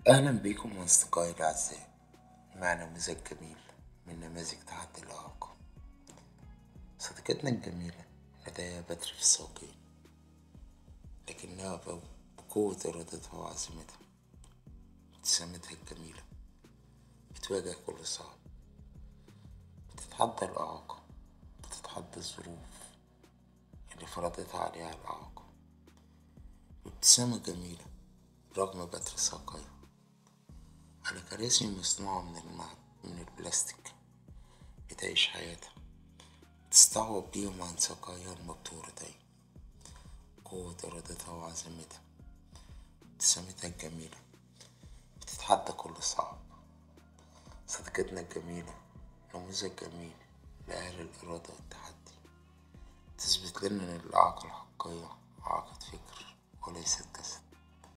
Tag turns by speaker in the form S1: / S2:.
S1: أهلا بيكم أصدقائي الأعزاء مع نموذج جميل من نماذج تحدي الإعاقة صديقتنا الجميلة لديها بتر في الساقين لكنها بقوة إرادتها وعزيمتها ابتسامتها الجميلة بتواجه كل صعب بتتحدى الإعاقة بتتحدى الظروف اللي فرضتها عليها الإعاقة بابتسامة جميلة رغم بتر ساقيها على كراسي مصنوعة من المعد من البلاستيك بتعيش حياتها تستعوض بيهم عن ساقيها المبتورتين قوة إرادتها وعزيمتها ابتسامتها الجميلة بتتحدى كل صعب صديقتنا الجميلة نموذج جميل لأهل الإرادة والتحدي تثبت لنا إن الإعاقة الحقيقية إعاقة فكر وليست جسد